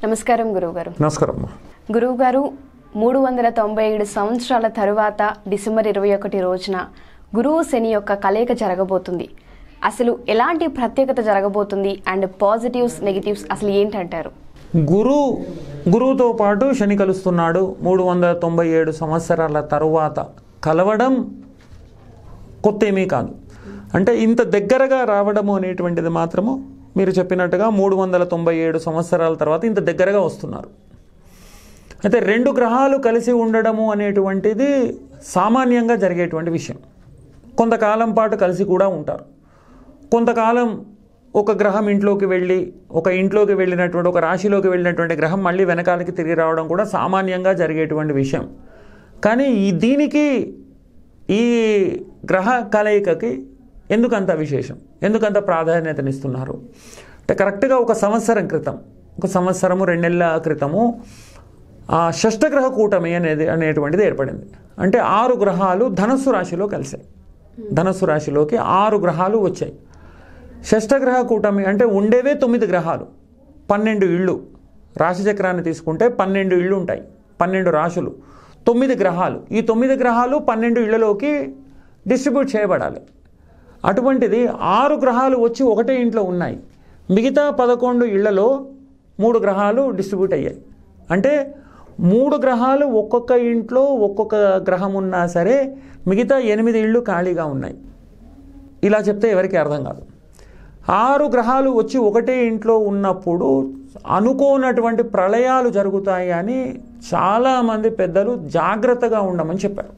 నమస్కారం గురువుగారు నమస్కారం అమ్మా గురువుగారు మూడు వందల తొంభై ఏడు సంవత్సరాల తరువాత డిసెంబర్ ఇరవై ఒకటి రోజున గురువు శని యొక్క కలయిక జరగబోతుంది అసలు ఎలాంటి ప్రత్యేకత జరగబోతుంది అండ్ పాజిటివ్స్ నెగిటివ్స్ అసలు ఏంటంటారు గురు గురువుతో పాటు శని కలుస్తున్నాడు మూడు వందల తొంభై ఏడు సంవత్సరాల తరువాత కలవడం కొత్త ఏమీ కాదు అంటే ఇంత దగ్గరగా రావడము అనేటువంటిది మాత్రము మీరు చెప్పినట్టుగా మూడు వందల తొంభై ఏడు సంవత్సరాల తర్వాత ఇంత దగ్గరగా వస్తున్నారు అయితే రెండు గ్రహాలు కలిసి ఉండడము అనేటువంటిది సామాన్యంగా జరిగేటువంటి విషయం కొంతకాలం పాటు కలిసి కూడా ఉంటారు కొంతకాలం ఒక గ్రహం ఇంట్లోకి వెళ్ళి ఒక ఇంట్లోకి వెళ్ళినటువంటి ఒక రాశిలోకి వెళ్ళినటువంటి గ్రహం మళ్ళీ వెనకాలకి తిరిగి రావడం కూడా సామాన్యంగా జరిగేటువంటి విషయం కానీ ఈ దీనికి ఈ గ్రహ కలయికకి ఎందుకంత విశేషం ఎందుకంత ప్రాధాన్యతనిస్తున్నారు అంటే కరెక్ట్గా ఒక సంవత్సరం క్రితం ఒక సంవత్సరము రెండేళ్ల క్రితము ఆ షష్టగ్రహ కూటమి అనేది అనేటువంటిది ఏర్పడింది అంటే ఆరు గ్రహాలు ధనస్సు రాశిలో కలిసాయి ధనస్సు రాశిలోకి ఆరు గ్రహాలు వచ్చాయి షష్టగ్రహ కూటమి అంటే ఉండేవే తొమ్మిది గ్రహాలు పన్నెండు ఇళ్ళు రాశిచక్రాన్ని తీసుకుంటే పన్నెండు ఇళ్ళు ఉంటాయి పన్నెండు రాశులు తొమ్మిది గ్రహాలు ఈ తొమ్మిది గ్రహాలు పన్నెండు ఇళ్లలోకి డిస్ట్రిబ్యూట్ చేయబడాలి అటువంటిది ఆరు గ్రహాలు వచ్చి ఒకటే ఇంట్లో ఉన్నాయి మిగతా పదకొండు ఇళ్లలో మూడు గ్రహాలు డిస్ట్రిబ్యూట్ అయ్యాయి అంటే మూడు గ్రహాలు ఒక్కొక్క ఇంట్లో ఒక్కొక్క గ్రహం ఉన్నా సరే మిగతా ఎనిమిది ఇళ్ళు ఖాళీగా ఉన్నాయి ఇలా చెప్తే ఎవరికి అర్థం కాదు ఆరు గ్రహాలు వచ్చి ఒకటే ఇంట్లో ఉన్నప్పుడు అనుకోనటువంటి ప్రళయాలు జరుగుతాయి అని చాలామంది పెద్దలు జాగ్రత్తగా ఉండమని చెప్పారు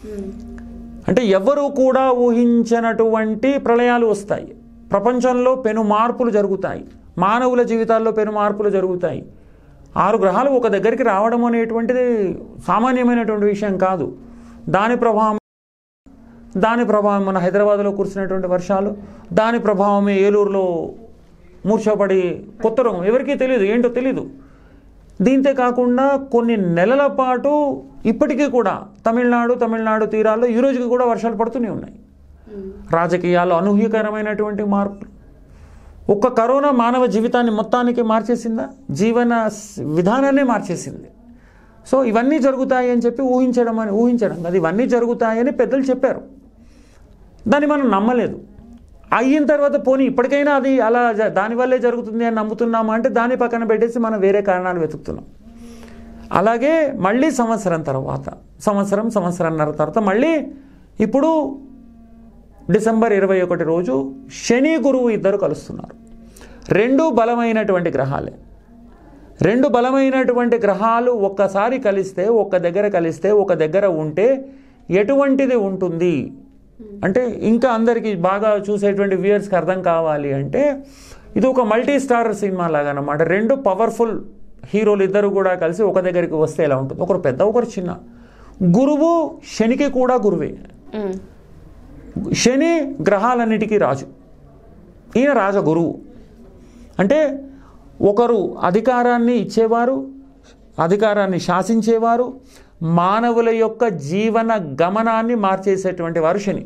అంటే ఎవరు కూడా ఊహించనటువంటి ప్రళయాలు వస్తాయి ప్రపంచంలో పెను మార్పులు జరుగుతాయి మానవుల జీవితాల్లో పెను మార్పులు జరుగుతాయి ఆరు గ్రహాలు ఒక దగ్గరికి రావడం అనేటువంటిది సామాన్యమైనటువంటి విషయం కాదు దాని ప్రభావం దాని ప్రభావం మన హైదరాబాద్లో కురిసినటువంటి వర్షాలు దాని ప్రభావమే ఏలూరులో మూర్ఛపడి కొత్త రోగం ఎవరికీ తెలియదు ఏంటో తెలీదు దీంతే కాకుండా కొన్ని నెలల పాటు ఇప్పటికీ కూడా తమిళనాడు తమిళనాడు తీరాల్లో ఈ రోజుకి కూడా వర్షాలు పడుతూనే ఉన్నాయి రాజకీయాల్లో అనూహ్యకరమైనటువంటి మార్పులు ఒక్క కరోనా మానవ జీవితాన్ని మొత్తానికి మార్చేసిందా జీవన స్- విధానాన్నే మార్చేసింది సో ఇవన్నీ జరుగుతాయి అని చెప్పి ఊహించడం అని ఊహించడం అది ఇవన్నీ జరుగుతాయని పెద్దలు చెప్పారు దాన్ని మనం నమ్మలేదు అయిన తర్వాత పోనీ ఇప్పటికైనా అది అలా జ- దానివల్లే జరుగుతుంది అని నమ్ముతున్నామా అంటే దాని పక్కన పెట్టేసి మనం వేరే కారణాలు వెతుకుతున్నాం అలాగే మళ్ళీ సంవత్సరం తర్వాత సంవత్సరం సంవత్సరంన్నర తర్వాత మళ్ళీ ఇప్పుడు డిసెంబర్ ఇరవై ఒకటి రోజు శని గురువు ఇద్దరు కలుస్తున్నారు రెండు బలమైనటువంటి గ్రహాలే రెండు బలమైనటువంటి గ్రహాలు ఒక్కసారి కలిస్తే ఒక్క దగ్గర కలిస్తే ఒక దగ్గర ఉంటే ఎటువంటిది ఉంటుంది అంటే ఇంకా అందరికీ బాగా చూసేటువంటి వ్యూయర్స్కి అర్థం కావాలి అంటే ఇది ఒక మల్టీ స్టార్ సినిమా లాగా అనమాట రెండు పవర్ఫుల్ హీరోలు ఇద్దరు కూడా కలిసి ఒక దగ్గరికి వస్తే ఎలా ఉంటుంది ఒకరు పెద్ద ఒకరు చిన్న గురువు శనికి కూడా గురువే మ్మ్. శని గ్రహాలన్నిటికీ రాజు ఈయన రాజగురువు అంటే ఒకరు అధికారాన్ని ఇచ్చేవారు అధికారాన్ని శాసించేవారు మానవుల యొక్క జీవన గమనాన్ని మార్చేసేటువంటి వారు శని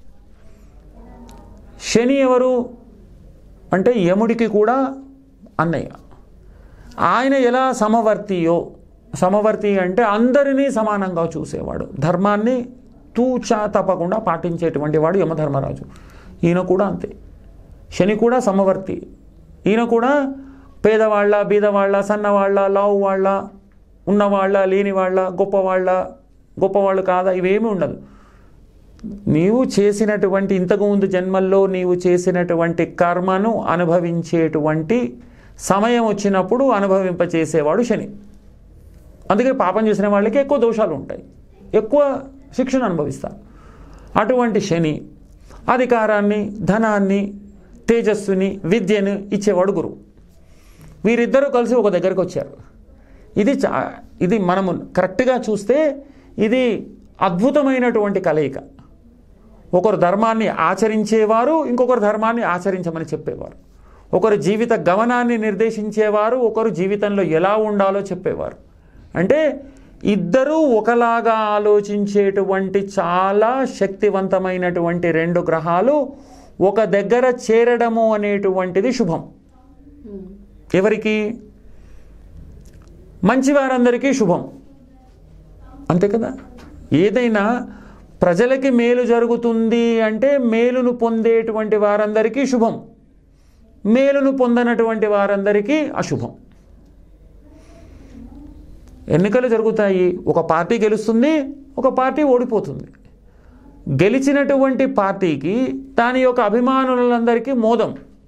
శని ఎవరు అంటే యముడికి కూడా అన్నయ్య ఆయన ఎలా సమవర్తియో సమవర్తి అంటే అందరినీ సమానంగా చూసేవాడు ధర్మాన్ని తూచా తప్పకుండా పాటించేటువంటి వాడు యమధర్మరాజు ఈయన కూడా అంతే శని కూడా సమవర్తి ఈయన కూడా పేదవాళ్ళ బీదవాళ్ళ సన్నవాళ్ళ లావు వాళ్ళ ఉన్నవాళ్ళ లేనివాళ్ళ గొప్పవాళ్ళ గొప్పవాళ్ళు కాదా ఇవేమీ ఉండదు నీవు చేసినటువంటి ఇంతకుముందు జన్మల్లో నీవు చేసినటువంటి కర్మను అనుభవించేటువంటి సమయం వచ్చినప్పుడు అనుభవింపచేసేవాడు శని అందుకే పాపం చేసిన వాళ్ళకి ఎక్కువ దోషాలు ఉంటాయి ఎక్కువ శిక్షను అనుభవిస్తారు అటువంటి శని అధికారాన్ని ధనాన్ని తేజస్సుని విద్యను ఇచ్చేవాడు గురువు వీరిద్దరూ కలిసి ఒక దగ్గరికి వచ్చారు ఇది చా ఇది మనము కరెక్ట్గా చూస్తే ఇది అద్భుతమైనటువంటి కలయిక ఒకరు ధర్మాన్ని ఆచరించేవారు ఇంకొకరు ధర్మాన్ని ఆచరించమని చెప్పేవారు ఒకరు జీవిత గమనాన్ని నిర్దేశించేవారు ఒకరు జీవితంలో ఎలా ఉండాలో చెప్పేవారు అంటే ఇద్దరూ ఒకలాగా ఆలోచించేటువంటి చాలా శక్తివంతమైనటువంటి రెండు గ్రహాలు ఒక దగ్గర చేరడము అనేటువంటిది శుభం ఎవరికి మంచి వారందరికీ శుభం అంతే కదా ఏదైనా ప్రజలకి మేలు జరుగుతుంది అంటే మేలును పొందేటువంటి వారందరికీ శుభం మేలును పొందనటువంటి వారందరికీ అశుభం ఎన్నికలు జరుగుతాయి ఒక పార్టీ గెలుస్తుంది ఒక పార్టీ ఓడిపోతుంది గెలిచినటువంటి పార్టీకి దాని యొక్క అభిమానులందరికీ మోదం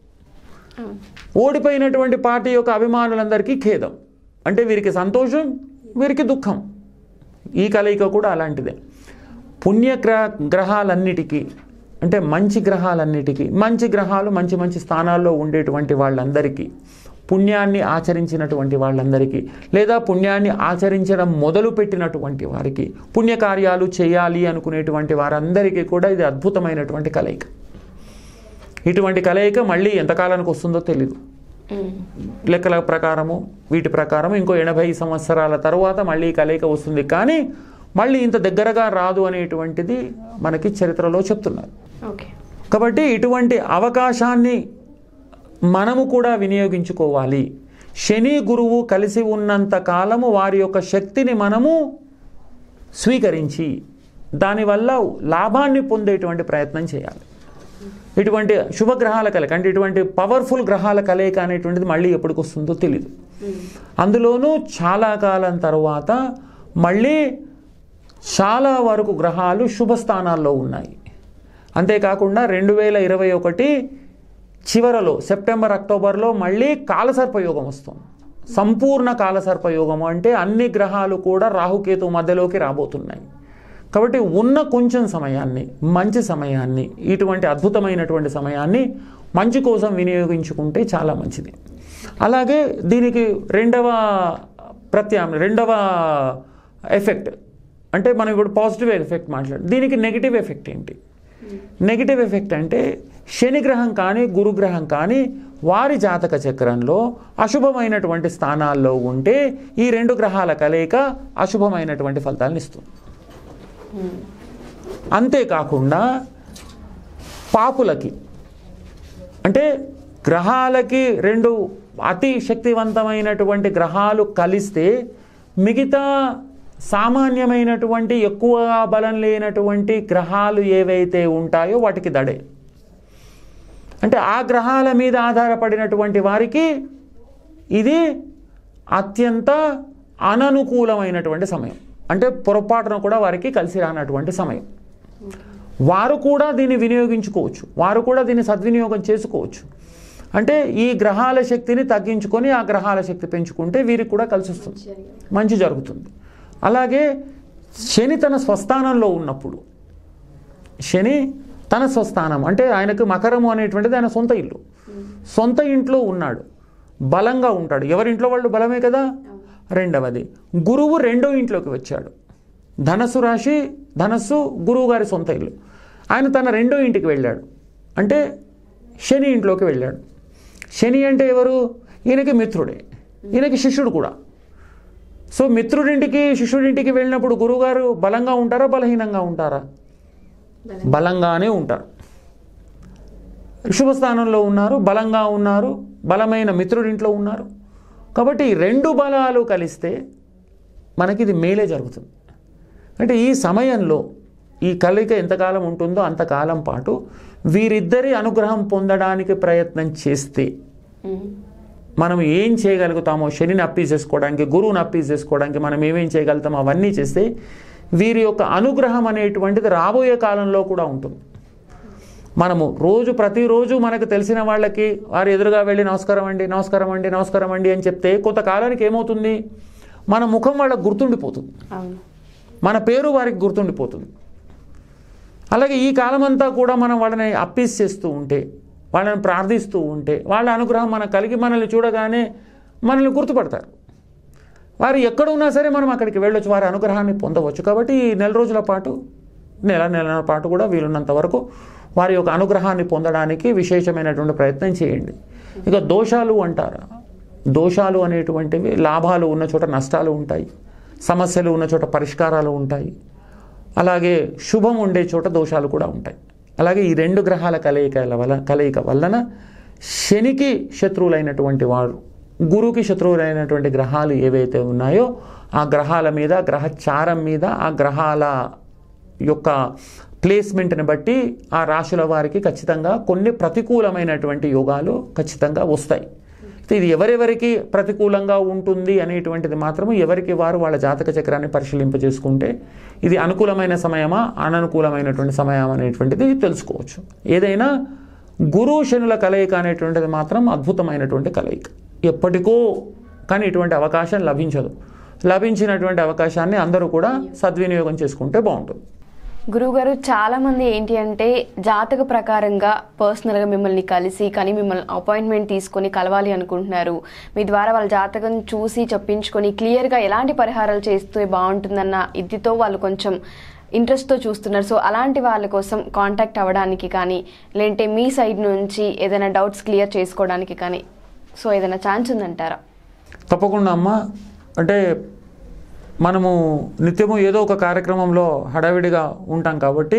ఓడిపోయినటువంటి పార్టీ యొక్క అభిమానులందరికీ ఖేదం అంటే వీరికి సంతోషం వీరికి దుఃఖం ఈ కలయిక కూడా అలాంటిదే పుణ్యగ్రహ గ్రహాలన్నిటికీ అంటే మంచి గ్రహాలన్నిటికీ మంచి గ్రహాలు మంచి మంచి స్థానాల్లో ఉండేటువంటి వాళ్ళందరికీ పుణ్యాన్ని ఆచరించినటువంటి వాళ్ళందరికీ లేదా పుణ్యాన్ని ఆచరించడం మొదలుపెట్టినటువంటి వారికి పుణ్యకార్యాలు చేయాలి అనుకునేటువంటి వారందరికీ కూడా ఇది అద్భుతమైనటువంటి కలయిక ఇటువంటి కలయిక మళ్ళీ ఎంతకాలానికి వస్తుందో తెలీదు లెక్కల ప్రకారము వీటి ప్రకారం ఇంకో ఎనభై సంవత్సరాల తర్వాత మళ్ళీ ఈ కలయిక వస్తుంది కానీ మళ్ళీ ఇంత దగ్గరగా రాదు అనేటువంటిది మనకి చరిత్రలో చెప్తున్నారు ఓకే కాబట్టి ఇటువంటి అవకాశాన్ని మనము కూడా వినియోగించుకోవాలి శని గురువు కలిసి ఉన్నంత కాలము వారి యొక్క శక్తిని మనము స్వీకరించి దానివల్ల లాభాన్ని పొందేటువంటి ప్రయత్నం చేయాలి ఇటువంటి శుభగ్రహాల కలయిక అంటే ఇటువంటి పవర్ఫుల్ గ్రహాల కలయిక అనేటువంటిది మళ్ళీ ఎప్పటికి వస్తుందో తెలియదు అందులోనూ చాలా కాలం తర్వాత మళ్ళీ చాలా వరకు గ్రహాలు శుభస్థానాల్లో ఉన్నాయి అంతేకాకుండా రెండు వేల ఇరవై ఒకటి చివరలో సెప్టెంబర్ అక్టోబర్లో మళ్ళీ కాలసర్పయోగం వస్తుంది సంపూర్ణ కాలసర్పయోగం అంటే అన్ని గ్రహాలు కూడా రాహుకేతు మధ్యలోకి రాబోతున్నాయి కాబట్టి ఉన్న కొంచెం సమయాన్ని మంచి సమయాన్ని ఇటువంటి అద్భుతమైనటువంటి సమయాన్ని మంచి కోసం వినియోగించుకుంటే చాలా మంచిది అలాగే దీనికి రెండవ ప్రత్యామ్నాయం రెండవ ఎఫెక్ట్ అంటే మనం ఇప్పుడు పాజిటివ్ ఎఫెక్ట్ మాట్లాడు దీనికి నెగిటివ్ ఎఫెక్ట్ ఏంటి నెగిటివ్ ఎఫెక్ట్ అంటే శనిగ్రహం కానీ గురుగ్రహం కానీ వారి జాతక చక్రంలో అశుభమైనటువంటి స్థానాల్లో ఉంటే ఈ రెండు గ్రహాల కలయిక అశుభమైనటువంటి ఫలితాలను ఇస్తుంది అంతేకాకుండా పాపులకి అంటే గ్రహాలకి రెండు అతి శక్తివంతమైనటువంటి గ్రహాలు కలిస్తే మిగతా సామాన్యమైనటువంటి ఎక్కువ బలం లేనటువంటి గ్రహాలు ఏవైతే ఉంటాయో వాటికి దడే అంటే ఆ గ్రహాల మీద ఆధారపడినటువంటి వారికి ఇది అత్యంత అననుకూలమైనటువంటి సమయం అంటే పొరపాటున కూడా వారికి కలిసి రానటువంటి సమయం వారు కూడా దీన్ని వినియోగించుకోవచ్చు వారు కూడా దీన్ని సద్వినియోగం చేసుకోవచ్చు అంటే ఈ గ్రహాల శక్తిని తగ్గించుకొని ఆ గ్రహాల శక్తి పెంచుకుంటే వీరికి కూడా కలిసి వస్తుంది మంచి జరుగుతుంది అలాగే శని తన స్వస్థానంలో ఉన్నప్పుడు శని తన స్వస్థానం అంటే ఆయనకు మకరము అనేటువంటిది ఆయన సొంత ఇల్లు సొంత ఇంట్లో ఉన్నాడు బలంగా ఉంటాడు ఎవరింట్లో వాళ్ళు బలమే కదా రెండవది గురువు రెండో ఇంట్లోకి వచ్చాడు ధనస్సు రాశి ధనస్సు గురువు గారి సొంత ఇల్లు ఆయన తన రెండో ఇంటికి వెళ్ళాడు అంటే శని ఇంట్లోకి వెళ్ళాడు శని అంటే ఎవరు ఈయనకి మిత్రుడే ఈయనకి శిష్యుడు కూడా సో మిత్రుడింటికి శిష్యుడింటికి వెళ్ళినప్పుడు గురువుగారు బలంగా ఉంటారా బలహీనంగా ఉంటారా బలంగానే ఉంటారు శుభస్థానంలో ఉన్నారు బలంగా ఉన్నారు బలమైన మిత్రుడింట్లో ఉన్నారు కాబట్టి ఈ రెండు బలాలు కలిస్తే మనకి ఇది మేలే జరుగుతుంది అంటే ఈ సమయంలో ఈ కలయిక ఎంతకాలం ఉంటుందో అంతకాలం పాటు వీరిద్దరి అనుగ్రహం పొందడానికి ప్రయత్నం చేస్తే మనం ఏం చేయగలుగుతామో శనిని అప్పీస్ చేసుకోవడానికి గురువుని అప్పీస్ చేసుకోవడానికి మనం ఏమేం చేయగలుగుతామో అవన్నీ చేస్తే వీరి యొక్క అనుగ్రహం అనేటువంటిది రాబోయే కాలంలో కూడా ఉంటుంది మనము రోజు ప్రతిరోజు మనకు తెలిసిన వాళ్ళకి వారు ఎదురుగా వెళ్ళి నమస్కారం అండి నమస్కారం అండి నమస్కారం అండి అని చెప్తే కొంతకాలానికి ఏమవుతుంది మన ముఖం వాళ్ళకు గుర్తుండిపోతుంది అవును మన పేరు వారికి గుర్తుండిపోతుంది అలాగే ఈ కాలమంతా కూడా మనం వాళ్ళని అప్పీస్ చేస్తూ ఉంటే వాళ్ళని ప్రార్థిస్తూ ఉంటే వాళ్ళ అనుగ్రహం మనకు కలిగి మనల్ని చూడగానే మనల్ని గుర్తుపడతారు వారు ఎక్కడ ఉన్నా సరే మనం అక్కడికి వెళ్ళొచ్చు వారి అనుగ్రహాన్ని పొందవచ్చు కాబట్టి ఈ నెల రోజుల పాటు నెల నెలల పాటు కూడా వీలున్నంత వరకు వారి యొక్క అనుగ్రహాన్ని పొందడానికి విశేషమైనటువంటి ప్రయత్నం చేయండి ఇక దోషాలు అంటారా దోషాలు అనేటువంటివి లాభాలు ఉన్న చోట నష్టాలు ఉంటాయి సమస్యలు ఉన్న చోట పరిష్కారాలు ఉంటాయి అలాగే శుభం ఉండే చోట దోషాలు కూడా ఉంటాయి అలాగే ఈ రెండు గ్రహాల కలయికల వల్ల కలయిక వలన శనికి శత్రువులైనటువంటి వారు గురువుకి శత్రువులైనటువంటి గ్రహాలు ఏవైతే ఉన్నాయో ఆ గ్రహాల మీద గ్రహచారం మీద ఆ గ్రహాల యొక్క ప్లేస్మెంట్ని బట్టి ఆ రాశుల వారికి ఖచ్చితంగా కొన్ని ప్రతికూలమైనటువంటి యోగాలు ఖచ్చితంగా వస్తాయి అయితే ఇది ఎవరెవరికి ప్రతికూలంగా ఉంటుంది అనేటువంటిది మాత్రం ఎవరికి వారు వాళ్ళ జాతక చక్రాన్ని పరిశీలింపజేసుకుంటే ఇది అనుకూలమైన సమయమా అననుకూలమైనటువంటి సమయం అనేటువంటిది తెలుసుకోవచ్చు ఏదైనా గురు శనుల కలయిక అనేటువంటిది మాత్రం అద్భుతమైనటువంటి కలయిక ఎప్పటికో కానీ ఇటువంటి అవకాశం లభించదు లభించినటువంటి అవకాశాన్ని అందరూ కూడా సద్వినియోగం చేసుకుంటే బాగుంటుంది గురువుగారు చాలా మంది ఏంటి అంటే జాతక ప్రకారంగా పర్సనల్గా మిమ్మల్ని కలిసి కానీ మిమ్మల్ని అపాయింట్మెంట్ తీసుకొని కలవాలి అనుకుంటున్నారు మీ ద్వారా వాళ్ళ జాతకం చూసి చెప్పించుకొని క్లియర్గా ఎలాంటి పరిహారాలు చేస్తే బాగుంటుందన్న ఇదితో వాళ్ళు కొంచెం ఇంట్రెస్ట్తో చూస్తున్నారు సో అలాంటి వాళ్ళ కోసం కాంటాక్ట్ అవ్వడానికి కానీ లేదంటే మీ సైడ్ నుంచి ఏదైనా డౌట్స్ క్లియర్ చేసుకోవడానికి కానీ సో ఏదైనా ఛాన్స్ ఉందంటారా తప్పకుండా అమ్మ అంటే మనము నిత్యము ఏదో ఒక కార్యక్రమంలో హడావిడిగా ఉంటాం కాబట్టి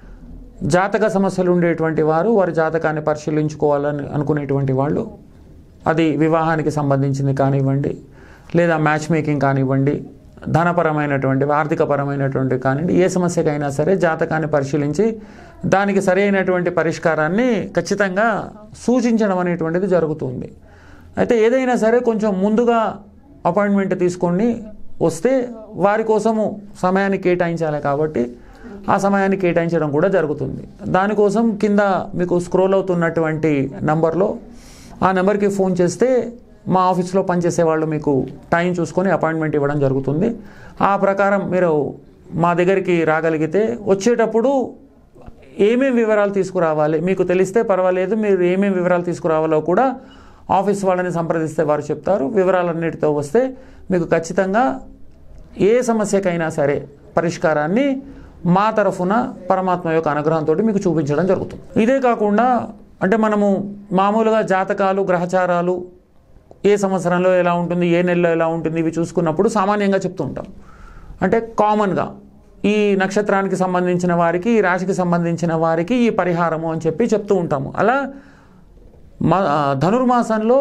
జాతక సమస్యలు ఉండేటువంటి వారు వారి జాతకాన్ని పరిశీలించుకోవాలని అనుకునేటువంటి వాళ్ళు అది వివాహానికి సంబంధించింది కానివ్వండి లేదా మ్యాచ్ మేకింగ్ కానివ్వండి ధనపరమైనటువంటి ఆర్థికపరమైనటువంటి కానివ్వండి ఏ సమస్యకైనా సరే జాతకాన్ని పరిశీలించి దానికి సరైనటువంటి పరిష్కారాన్ని ఖచ్చితంగా సూచించడం అనేటువంటిది జరుగుతుంది అయితే ఏదైనా సరే కొంచెం ముందుగా అపాయింట్మెంట్ తీసుకొని వస్తే వారి కోసము సమయాన్ని కేటాయించాలి కాబట్టి ఆ సమయాన్ని కేటాయించడం కూడా జరుగుతుంది దానికోసం కింద మీకు స్క్రోల్ అవుతున్నటువంటి నంబర్లో ఆ నెంబర్కి ఫోన్ చేస్తే మా ఆఫీస్లో పనిచేసే వాళ్ళు మీకు టైం చూసుకొని అపాయింట్మెంట్ ఇవ్వడం జరుగుతుంది ఆ ప్రకారం మీరు మా దగ్గరికి రాగలిగితే వచ్చేటప్పుడు ఏమేమి వివరాలు తీసుకురావాలి మీకు తెలిస్తే పర్వాలేదు మీరు ఏమేమి వివరాలు తీసుకురావాలో కూడా ఆఫీస్ వాళ్ళని సంప్రదిస్తే వారు చెప్తారు వివరాలన్నిటితో వస్తే మీకు ఖచ్చితంగా ఏ సమస్యకైనా సరే పరిష్కారాన్ని మా తరఫున పరమాత్మ యొక్క అనుగ్రహంతో మీకు చూపించడం జరుగుతుంది ఇదే కాకుండా అంటే మనము మామూలుగా జాతకాలు గ్రహచారాలు ఏ సంవత్సరంలో ఎలా ఉంటుంది ఏ నెలలో ఎలా ఉంటుంది ఇవి చూసుకున్నప్పుడు సామాన్యంగా చెప్తూ ఉంటాం అంటే కామన్గా ఈ నక్షత్రానికి సంబంధించిన వారికి ఈ రాశికి సంబంధించిన వారికి ఈ పరిహారము అని చెప్పి చెప్తూ ఉంటాము అలా మ ధనుర్మాసంలో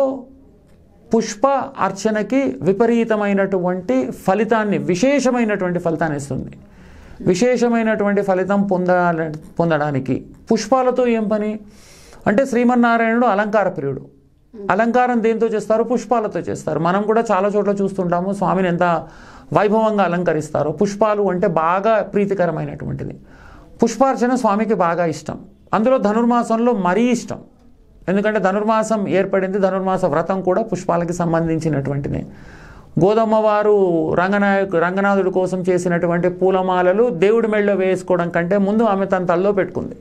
పుష్ప అర్చనకి విపరీతమైనటువంటి ఫలితాన్ని విశేషమైనటువంటి ఫలితాన్ని ఇస్తుంది విశేషమైనటువంటి ఫలితం పొందాల పొందడానికి పుష్పాలతో ఏం పని అంటే శ్రీమన్నారాయణుడు అలంకార ప్రియుడు అలంకారం దేంతో చేస్తారు పుష్పాలతో చేస్తారు మనం కూడా చాలా చోట్ల చూస్తుంటాము స్వామిని ఎంత వైభవంగా అలంకరిస్తారో పుష్పాలు అంటే బాగా ప్రీతికరమైనటువంటిది పుష్పార్చన స్వామికి బాగా ఇష్టం అందులో ధనుర్మాసంలో మరీ ఇష్టం ఎందుకంటే ధనుర్మాసం ఏర్పడింది ధనుర్మాస వ్రతం కూడా పుష్పాలకి సంబంధించినటువంటిదే గోదమ్మ వారు రంగనాయకు రంగనాథుడి కోసం చేసినటువంటి పూలమాలలు దేవుడి మెళ్ళలో వేసుకోవడం కంటే ముందు ఆమె తన తల్లో పెట్టుకుంది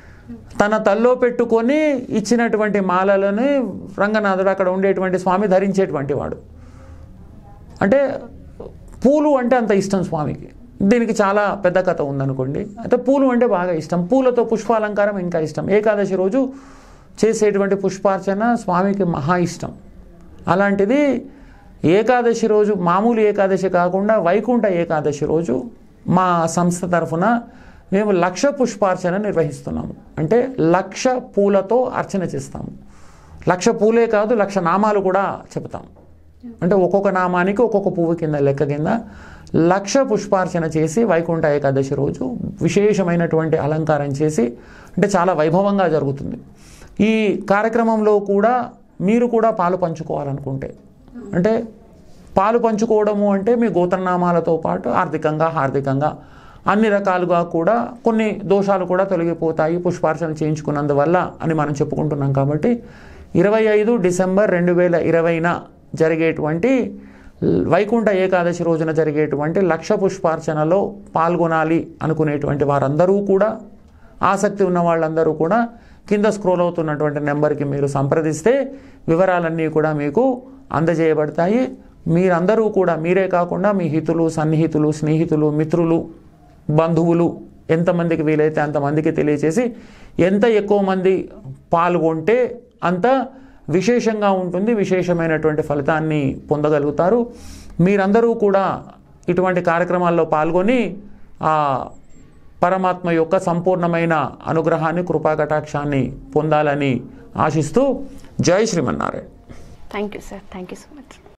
తన తల్లో పెట్టుకొని ఇచ్చినటువంటి మాలలని రంగనాథుడు అక్కడ ఉండేటువంటి స్వామి ధరించేటువంటి వాడు అంటే పూలు అంటే అంత ఇష్టం స్వామికి దీనికి చాలా పెద్ద కథ ఉందనుకోండి అయితే పూలు అంటే బాగా ఇష్టం పూలతో పుష్పాలంకారం ఇంకా ఇష్టం ఏకాదశి రోజు చేసేటువంటి పుష్పార్చన స్వామికి మహా ఇష్టం అలాంటిది ఏకాదశి రోజు మామూలు ఏకాదశి కాకుండా వైకుంఠ ఏకాదశి రోజు మా సంస్థ తరఫున మేము లక్ష పుష్పార్చన నిర్వహిస్తున్నాము అంటే లక్ష పూలతో అర్చన చేస్తాము లక్ష పూలే కాదు లక్ష నామాలు కూడా చెప్తాం అంటే ఒక్కొక్క నామానికి ఒక్కొక్క పువ్వు కింద లెక్క కింద లక్ష పుష్పార్చన చేసి వైకుంఠ ఏకాదశి రోజు విశేషమైనటువంటి అలంకారం చేసి అంటే చాలా వైభవంగా జరుగుతుంది ఈ కార్యక్రమంలో కూడా మీరు కూడా పాలు పంచుకోవాలనుకుంటే అంటే పాలు పంచుకోవడము అంటే మీ గోత్రనామాలతో పాటు ఆర్థికంగా హార్దికంగా అన్ని రకాలుగా కూడా కొన్ని దోషాలు కూడా తొలగిపోతాయి పుష్పార్చన చేయించుకున్నందువల్ల అని మనం చెప్పుకుంటున్నాం కాబట్టి ఇరవై ఐదు డిసెంబర్ రెండు వేల ఇరవైన జరిగేటువంటి వైకుంఠ ఏకాదశి రోజున జరిగేటువంటి లక్ష పుష్పార్చనలో పాల్గొనాలి అనుకునేటువంటి వారందరూ కూడా ఆసక్తి ఉన్న వాళ్ళందరూ కూడా కింద స్క్రోల్ అవుతున్నటువంటి నెంబర్కి మీరు సంప్రదిస్తే వివరాలన్నీ కూడా మీకు అందజేయబడతాయి మీరందరూ కూడా మీరే కాకుండా మీ హితులు సన్నిహితులు స్నేహితులు మిత్రులు బంధువులు ఎంతమందికి వీలైతే అంతమందికి తెలియచేసి ఎంత ఎక్కువ మంది పాల్గొంటే అంత విశేషంగా ఉంటుంది విశేషమైనటువంటి ఫలితాన్ని పొందగలుగుతారు మీరందరూ కూడా ఇటువంటి కార్యక్రమాల్లో పాల్గొని ఆ పరమాత్మ యొక్క సంపూర్ణమైన అనుగ్రహాన్ని కృపాకటాక్షాన్ని పొందాలని ఆశిస్తూ జై Srimannarayana thank you sir thank you so much